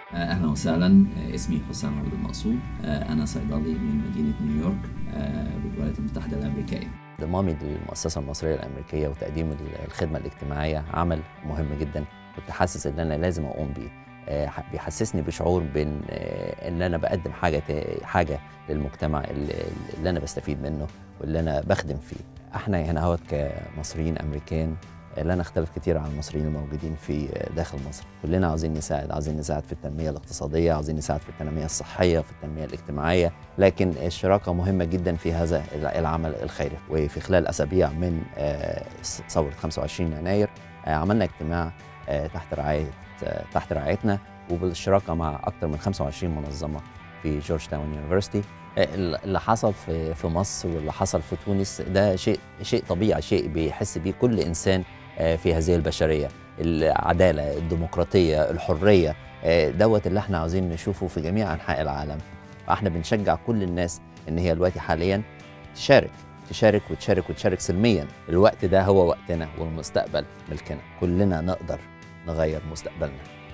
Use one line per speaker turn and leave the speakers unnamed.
اهلا وسهلا اسمي حسام عبد المقصود انا صيدلي من مدينه نيويورك بالولايات المتحده الامريكيه
انضمامي للمؤسسه المصريه الامريكيه وتقديم الخدمه الاجتماعيه عمل مهم جدا كنت حاسس ان انا لازم اقوم بيه بيحسسني بشعور بان ان انا بقدم حاجه حاجه للمجتمع اللي انا بستفيد منه واللي انا بخدم فيه احنا هنا اهوت كمصريين امريكان لا نختلف كتير عن المصريين الموجودين في داخل مصر كلنا عاوزين نساعد عاوزين نساعد في التنميه الاقتصاديه عاوزين نساعد في التنميه الصحيه في التنميه الاجتماعيه لكن الشراكه مهمه جدا في هذا العمل الخيري وفي خلال اسابيع من ثوره 25 يناير عملنا اجتماع تحت رعايه تحت رعايتنا وبالشراكه مع اكثر من 25 منظمه في جورج تاون يونيفرستي اللي حصل في في مصر واللي حصل في تونس ده شيء شيء طبيعي شيء بيحس بيه كل انسان في هذه البشريه العداله الديمقراطيه الحريه دوت اللي احنا عاوزين نشوفه في جميع انحاء العالم فاحنا بنشجع كل الناس ان هي دلوقتي حاليا تشارك تشارك وتشارك وتشارك سلميا الوقت ده هو وقتنا والمستقبل ملكنا كلنا نقدر نغير مستقبلنا